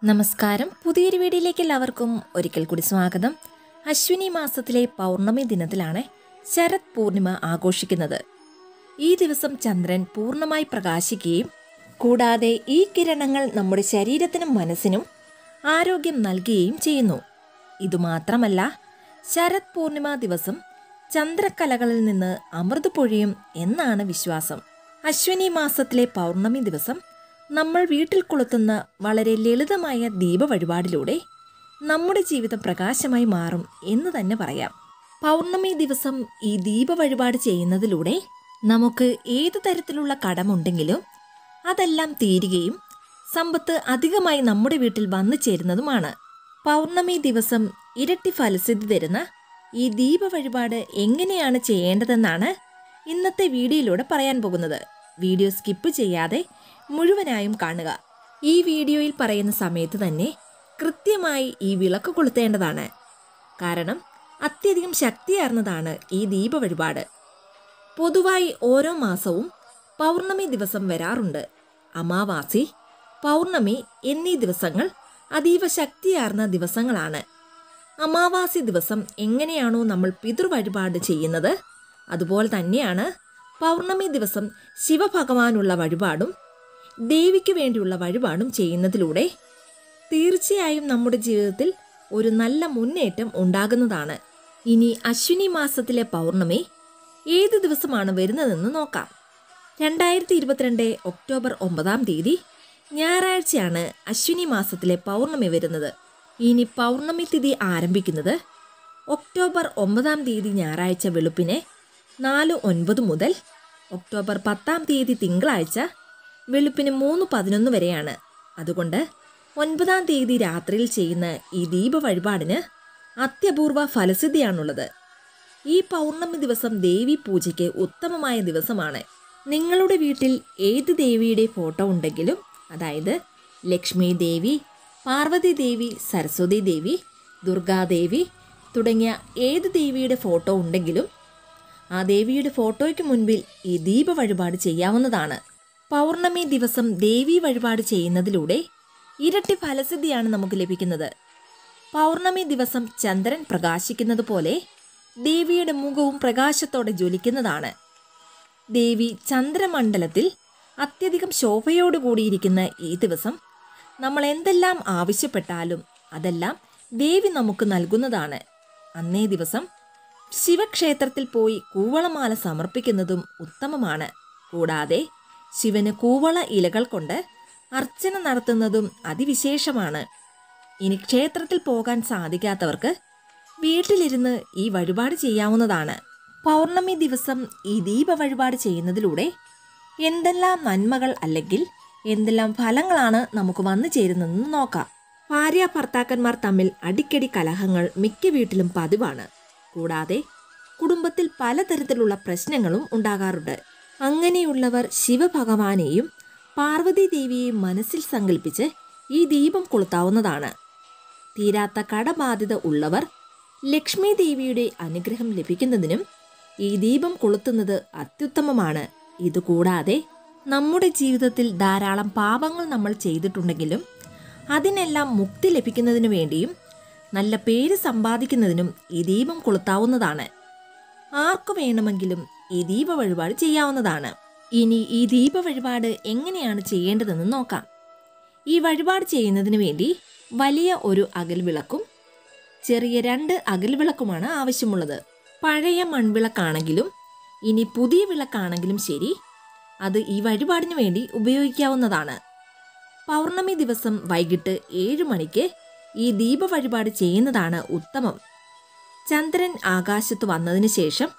നമസ്കാരം പുതിയൊരു വീഡിയോയിലേക്ക് എല്ലാവർക്കും ഒരിക്കൽ കൂടി സ്വാഗതം അശ്വിനി മാസത്തിലെ പൗർണമി ദിനത്തിലാണ് ശരത് പൂർണിമ ആഘോഷിക്കുന്നത് ഈ ദിവസം ചന്ദ്രൻ പൂർണ്ണമായി പ്രകാശിക്കുകയും കൂടാതെ ഈ കിരണങ്ങൾ നമ്മുടെ ശരീരത്തിനും മനസ്സിനും ആരോഗ്യം നൽകുകയും ചെയ്യുന്നു ഇതുമാത്രമല്ല ശരത് പൂർണിമ ദിവസം ചന്ദ്രക്കലകളിൽ നിന്ന് അമൃത് പൊഴിയും എന്നാണ് വിശ്വാസം അശ്വിനി മാസത്തിലെ പൗർണമി ദിവസം നമ്മൾ വീട്ടിൽ കൊളുത്തുന്ന വളരെ ലളിതമായ ദീപ വഴിപാടിലൂടെ നമ്മുടെ ജീവിതം പ്രകാശമായി മാറും എന്ന് തന്നെ പറയാം പൗർണമി ദിവസം ഈ ദീപ വഴിപാട് ചെയ്യുന്നതിലൂടെ നമുക്ക് ഏതു തരത്തിലുള്ള കടമുണ്ടെങ്കിലും അതെല്ലാം തീരുകയും സമ്പത്ത് അധികമായി നമ്മുടെ വീട്ടിൽ വന്നു ചേരുന്നതുമാണ് പൗർണമി ദിവസം ഇരട്ടി ഫലസിദ്ധി തരുന്ന ഈ ദീപ വഴിപാട് എങ്ങനെയാണ് ചെയ്യേണ്ടതെന്നാണ് ഇന്നത്തെ വീഡിയോയിലൂടെ പറയാൻ പോകുന്നത് വീഡിയോ സ്കിപ്പ് ചെയ്യാതെ മുഴുവനായും കാണുക ഈ വീഡിയോയിൽ പറയുന്ന സമയത്ത് തന്നെ കൃത്യമായി ഈ വിളക്ക് കൊളുത്തേണ്ടതാണ് കാരണം അത്യധികം ശക്തിയാർന്നതാണ് ഈ ദീപ വഴിപാട് പൊതുവായി ഓരോ മാസവും പൗർണമി ദിവസം വരാറുണ്ട് അമാവാസി പൗർണമി എന്നീ ദിവസങ്ങൾ അതീവ ശക്തിയാർന്ന ദിവസങ്ങളാണ് അമാവാസി ദിവസം എങ്ങനെയാണോ നമ്മൾ പിതൃവഴിപാട് ചെയ്യുന്നത് അതുപോലെ തന്നെയാണ് പൗർണമി ദിവസം ശിവഭഗവാനുള്ള വഴിപാടും ദേവിക്ക് വേണ്ടിയുള്ള വഴിപാടും ചെയ്യുന്നതിലൂടെ തീർച്ചയായും നമ്മുടെ ജീവിതത്തിൽ ഒരു നല്ല മുന്നേറ്റം ഉണ്ടാകുന്നതാണ് ഇനി അശ്വിനി മാസത്തിലെ പൗർണമി ഏത് ദിവസമാണ് വരുന്നതെന്ന് നോക്കാം രണ്ടായിരത്തി ഇരുപത്തിരണ്ട് ഒക്ടോബർ ഒമ്പതാം തീയതി ഞായറാഴ്ചയാണ് അശ്വിനി മാസത്തിലെ പൗർണമി വരുന്നത് ഇനി പൗർണമി തിഥി ആരംഭിക്കുന്നത് ഒക്ടോബർ ഒമ്പതാം തീയതി ഞായറാഴ്ച വെളുപ്പിനെ നാല് ഒൻപത് മുതൽ ഒക്ടോബർ പത്താം തീയതി തിങ്കളാഴ്ച വെളുപ്പിന് മൂന്ന് പതിനൊന്ന് വരെയാണ് അതുകൊണ്ട് ഒൻപതാം തീയതി രാത്രിയിൽ ചെയ്യുന്ന ഈ ദീപ വഴിപാടിന് അത്യപൂർവ ഫലസിദ്ധിയാണുള്ളത് ഈ പൗർണമി ദിവസം ദേവി പൂജയ്ക്ക് ഉത്തമമായ ദിവസമാണ് നിങ്ങളുടെ വീട്ടിൽ ഏത് ദേവിയുടെ ഫോട്ടോ ഉണ്ടെങ്കിലും അതായത് ലക്ഷ്മി ദേവി പാർവതി ദേവി സരസ്വതി ദേവി ദുർഗാദേവി തുടങ്ങിയ ഏത് ദേവിയുടെ ഫോട്ടോ ഉണ്ടെങ്കിലും ആ ദേവിയുടെ ഫോട്ടോയ്ക്ക് മുൻപിൽ ഈ ദീപ വഴിപാട് ചെയ്യാവുന്നതാണ് പൗർണമി ദിവസം ദേവി വഴിപാട് ചെയ്യുന്നതിലൂടെ ഇരട്ടി ഫലസിദ്ധിയാണ് നമുക്ക് ലഭിക്കുന്നത് പൗർണമി ദിവസം ചന്ദ്രൻ പ്രകാശിക്കുന്നത് പോലെ ദേവിയുടെ മുഖവും പ്രകാശത്തോടെ ജ്വലിക്കുന്നതാണ് ദേവി ചന്ദ്രമണ്ഡലത്തിൽ അത്യധികം ശോഭയോടുകൂടിയിരിക്കുന്ന ഈ ദിവസം നമ്മൾ എന്തെല്ലാം ആവശ്യപ്പെട്ടാലും അതെല്ലാം ദേവി നമുക്ക് നൽകുന്നതാണ് അന്നേ ദിവസം ശിവക്ഷേത്രത്തിൽ പോയി കൂവളമാല സമർപ്പിക്കുന്നതും ഉത്തമമാണ് കൂടാതെ ശിവന് കൂവള ഇലകൾ കൊണ്ട് അർച്ചന നടത്തുന്നതും അതിവിശേഷമാണ് ഇനി ക്ഷേത്രത്തിൽ പോകാൻ സാധിക്കാത്തവർക്ക് വീട്ടിലിരുന്ന് ഈ വഴിപാട് ചെയ്യാവുന്നതാണ് പൗർണമി ദിവസം ഈ ദീപ വഴിപാട് ചെയ്യുന്നതിലൂടെ എന്തെല്ലാം നന്മകൾ അല്ലെങ്കിൽ എന്തെല്ലാം ഫലങ്ങളാണ് നമുക്ക് വന്നു ചേരുന്നതെന്ന് നോക്കാം ഭാര്യ ഭർത്താക്കന്മാർ തമ്മിൽ അടിക്കടി കലഹങ്ങൾ മിക്ക വീട്ടിലും പതിവാണ് കൂടാതെ കുടുംബത്തിൽ പലതരത്തിലുള്ള പ്രശ്നങ്ങളും ഉണ്ടാകാറുണ്ട് അങ്ങനെയുള്ളവർ ശിവഭഗവാനെയും പാർവതി ദേവിയെയും മനസ്സിൽ സങ്കല്പിച്ച് ഈ ദീപം കൊളുത്താവുന്നതാണ് തീരാത്ത കടബാധ്യത ഉള്ളവർ ലക്ഷ്മി ദേവിയുടെ അനുഗ്രഹം ലഭിക്കുന്നതിനും ഈ ദീപം കൊളുത്തുന്നത് അത്യുത്തമമാണ് ഇതുകൂടാതെ നമ്മുടെ ജീവിതത്തിൽ ധാരാളം പാപങ്ങൾ നമ്മൾ ചെയ്തിട്ടുണ്ടെങ്കിലും അതിനെല്ലാം മുക്തി ലഭിക്കുന്നതിനു വേണ്ടിയും നല്ല പേര് സമ്പാദിക്കുന്നതിനും ഈ ദീപം കൊളുത്താവുന്നതാണ് ആർക്കു വേണമെങ്കിലും ഈ ദീപ വഴിപാട് ചെയ്യാവുന്നതാണ് ഇനി ഈ ദീപ വഴിപാട് എങ്ങനെയാണ് ചെയ്യേണ്ടതെന്ന് നോക്കാം ഈ വഴിപാട് ചെയ്യുന്നതിന് വേണ്ടി വലിയ ഒരു അകൽവിളക്കും ചെറിയ രണ്ട് അകൽവിളക്കുമാണ് ആവശ്യമുള്ളത് പഴയ മൺവിളക്കാണെങ്കിലും ഇനി പുതിയ വിളക്കാണെങ്കിലും ശരി അത് ഈ വഴിപാടിന് വേണ്ടി ഉപയോഗിക്കാവുന്നതാണ് പൗർണമി ദിവസം വൈകിട്ട് ഏഴ് മണിക്ക് ഈ ദീപ വഴിപാട് ചെയ്യുന്നതാണ് ഉത്തമം ചന്ദ്രൻ ആകാശത്ത് വന്നതിന് ശേഷം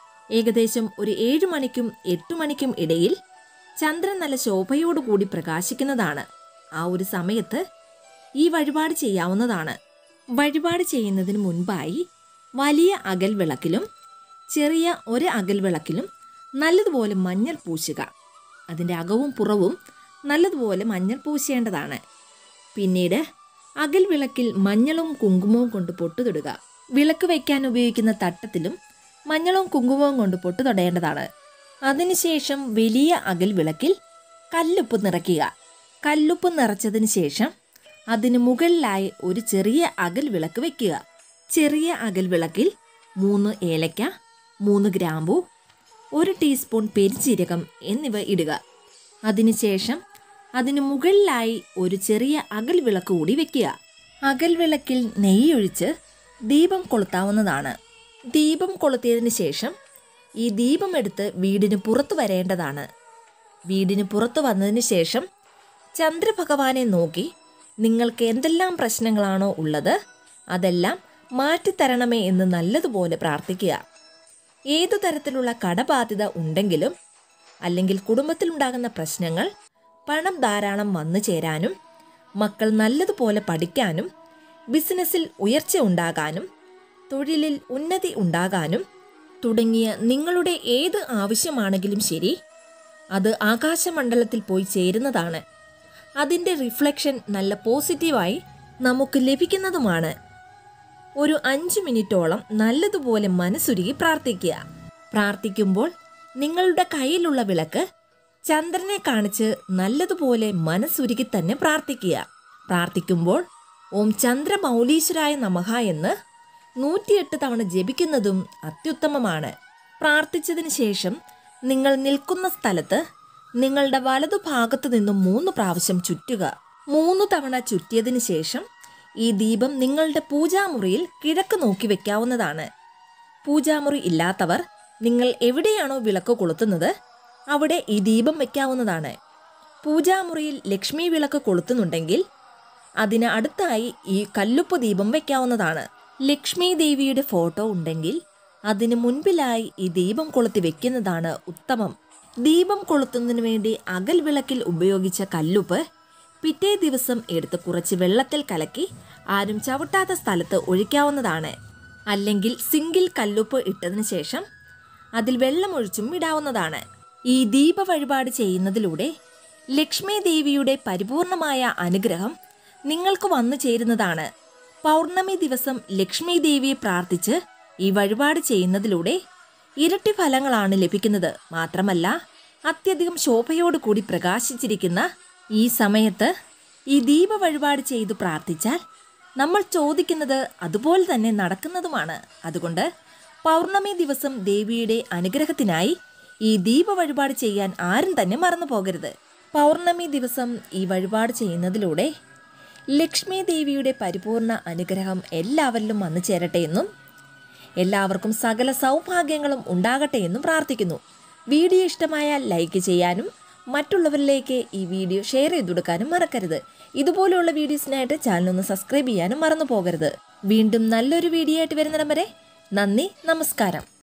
ഏകദേശം ഒരു ഏഴ് മണിക്കും എട്ട് മണിക്കും ഇടയിൽ ചന്ദ്രൻ നല്ല ശോഭയോടുകൂടി പ്രകാശിക്കുന്നതാണ് ആ ഒരു സമയത്ത് ഈ വഴിപാട് ചെയ്യാവുന്നതാണ് വഴിപാട് ചെയ്യുന്നതിന് മുൻപായി വലിയ അകൽ വിളക്കിലും ചെറിയ ഒരു അകൽ വിളക്കിലും നല്ലതുപോലെ മഞ്ഞൾ പൂശുക അതിൻ്റെ അകവും പുറവും നല്ലതുപോലെ മഞ്ഞൾ പൂശേണ്ടതാണ് പിന്നീട് അകൽ വിളക്കിൽ മഞ്ഞളും കുങ്കുമവും കൊണ്ട് പൊട്ടു തൊടുക വിളക്ക് വയ്ക്കാൻ ഉപയോഗിക്കുന്ന തട്ടത്തിലും മഞ്ഞളും കുങ്കുമവും കൊണ്ട് പൊട്ടു തൊടേണ്ടതാണ് അതിനുശേഷം വലിയ അകൽ വിളക്കിൽ കല്ലുപ്പ് നിറയ്ക്കുക കല്ലുപ്പ് നിറച്ചതിന് ശേഷം അതിന് മുകളിലായി ഒരു ചെറിയ അകൽ വിളക്ക് വെക്കുക ചെറിയ അകൽ വിളക്കിൽ മൂന്ന് ഏലക്ക മൂന്ന് ഗ്രാമ്പു ഒരു ടീസ്പൂൺ പെരിച്ചീരകം എന്നിവ ഇടുക അതിനുശേഷം അതിന് മുകളിലായി ഒരു ചെറിയ അകൽ വിളക്ക് കൂടി വെക്കുക അകൽ വിളക്കിൽ നെയ്യൊഴിച്ച് ദീപം കൊളുത്താവുന്നതാണ് ദീപം കൊളുത്തിയതിന് ശേഷം ഈ ദീപം എടുത്ത് വീടിന് പുറത്തു വരേണ്ടതാണ് വീടിന് പുറത്തു വന്നതിന് ശേഷം ചന്ദ്രഭഗവാനെ നോക്കി നിങ്ങൾക്ക് എന്തെല്ലാം പ്രശ്നങ്ങളാണോ ഉള്ളത് അതെല്ലാം മാറ്റിത്തരണമേ എന്ന് നല്ലതുപോലെ പ്രാർത്ഥിക്കുക ഏതു തരത്തിലുള്ള കടബാധ്യത ഉണ്ടെങ്കിലും അല്ലെങ്കിൽ കുടുംബത്തിലുണ്ടാകുന്ന പ്രശ്നങ്ങൾ പണം ധാരാളം വന്നു ചേരാനും മക്കൾ നല്ലതുപോലെ പഠിക്കാനും ബിസിനസ്സിൽ ഉയർച്ച ഉണ്ടാകാനും തൊഴിലിൽ ഉന്നതി ഉണ്ടാകാനും തുടങ്ങിയ നിങ്ങളുടെ ഏത് ആവശ്യമാണെങ്കിലും ശരി അത് ആകാശമണ്ഡലത്തിൽ പോയി ചേരുന്നതാണ് അതിൻ്റെ റിഫ്ലക്ഷൻ നല്ല പോസിറ്റീവായി നമുക്ക് ലഭിക്കുന്നതുമാണ് ഒരു അഞ്ച് മിനിറ്റോളം നല്ലതുപോലെ മനസ്സുരുകി പ്രാർത്ഥിക്കുക പ്രാർത്ഥിക്കുമ്പോൾ നിങ്ങളുടെ കയ്യിലുള്ള വിളക്ക് ചന്ദ്രനെ കാണിച്ച് നല്ലതുപോലെ മനസ്സുരുകി തന്നെ പ്രാർത്ഥിക്കുക പ്രാർത്ഥിക്കുമ്പോൾ ഓം ചന്ദ്രമൗലീശ്വരായ നമഹ എന്ന് നൂറ്റിയെട്ട് തവണ ജപിക്കുന്നതും അത്യുത്തമമാണ് പ്രാർത്ഥിച്ചതിന് ശേഷം നിങ്ങൾ നിൽക്കുന്ന സ്ഥലത്ത് നിങ്ങളുടെ വലതുഭാഗത്തു നിന്നും മൂന്ന് പ്രാവശ്യം ചുറ്റുക മൂന്ന് തവണ ചുറ്റിയതിന് ശേഷം ഈ ദീപം നിങ്ങളുടെ പൂജാമുറിയിൽ കിഴക്ക് നോക്കി വെക്കാവുന്നതാണ് പൂജാമുറി ഇല്ലാത്തവർ നിങ്ങൾ എവിടെയാണോ വിളക്ക് കൊളുത്തുന്നത് അവിടെ ഈ ദീപം വെക്കാവുന്നതാണ് പൂജാമുറിയിൽ ലക്ഷ്മി വിളക്ക് കൊളുത്തുന്നുണ്ടെങ്കിൽ അതിന് അടുത്തായി ഈ കല്ലുപ്പ് ദീപം വെക്കാവുന്നതാണ് ലക്ഷ്മി ദേവിയുടെ ഫോട്ടോ ഉണ്ടെങ്കിൽ അതിന് മുൻപിലായി ഈ ദീപം കൊളുത്തി വെക്കുന്നതാണ് ഉത്തമം ദീപം കൊളുത്തുന്നതിന് വേണ്ടി അകൽ വിളക്കിൽ ഉപയോഗിച്ച കല്ലുപ്പ് പിറ്റേ ദിവസം എടുത്ത് കുറച്ച് വെള്ളത്തിൽ കലക്കി ആരും ചവിട്ടാത്ത സ്ഥലത്ത് ഒഴിക്കാവുന്നതാണ് അല്ലെങ്കിൽ സിങ്കിൽ കല്ലുപ്പ് ഇട്ടതിന് ശേഷം അതിൽ വെള്ളമൊഴിച്ചും ഇടാവുന്നതാണ് ഈ ദീപ വഴിപാട് ചെയ്യുന്നതിലൂടെ ലക്ഷ്മി ദേവിയുടെ പരിപൂർണമായ അനുഗ്രഹം നിങ്ങൾക്ക് വന്നു ചേരുന്നതാണ് പൗർണമി ദിവസം ലക്ഷ്മി ദേവിയെ പ്രാർത്ഥിച്ച് ഈ വഴിപാട് ചെയ്യുന്നതിലൂടെ ഇരട്ടി ഫലങ്ങളാണ് ലഭിക്കുന്നത് മാത്രമല്ല അത്യധികം ശോഭയോട് കൂടി പ്രകാശിച്ചിരിക്കുന്ന ഈ സമയത്ത് ഈ ദീപ വഴിപാട് ചെയ്തു പ്രാർത്ഥിച്ചാൽ നമ്മൾ ചോദിക്കുന്നത് അതുപോലെ തന്നെ നടക്കുന്നതുമാണ് അതുകൊണ്ട് പൗർണമി ദിവസം ദേവിയുടെ അനുഗ്രഹത്തിനായി ഈ ദീപ വഴിപാട് ചെയ്യാൻ ആരും തന്നെ മറന്നു പോകരുത് പൗർണമി ദിവസം ഈ വഴിപാട് ചെയ്യുന്നതിലൂടെ ലക്ഷ്മി ദേവിയുടെ പരിപൂർണ അനുഗ്രഹം എല്ലാവരിലും വന്നു ചേരട്ടെ എന്നും എല്ലാവർക്കും സകല സൗഭാഗ്യങ്ങളും ഉണ്ടാകട്ടെ എന്നും പ്രാർത്ഥിക്കുന്നു വീഡിയോ ഇഷ്ടമായാൽ ലൈക്ക് ചെയ്യാനും മറ്റുള്ളവരിലേക്ക് ഈ വീഡിയോ ഷെയർ ചെയ്ത് കൊടുക്കാനും മറക്കരുത് ഇതുപോലെയുള്ള വീഡിയോസിനായിട്ട് ചാനൽ ഒന്ന് സബ്സ്ക്രൈബ് ചെയ്യാനും മറന്നു പോകരുത് വീണ്ടും നല്ലൊരു വീഡിയോ ആയിട്ട് വരുന്നിടം വരെ നന്ദി നമസ്കാരം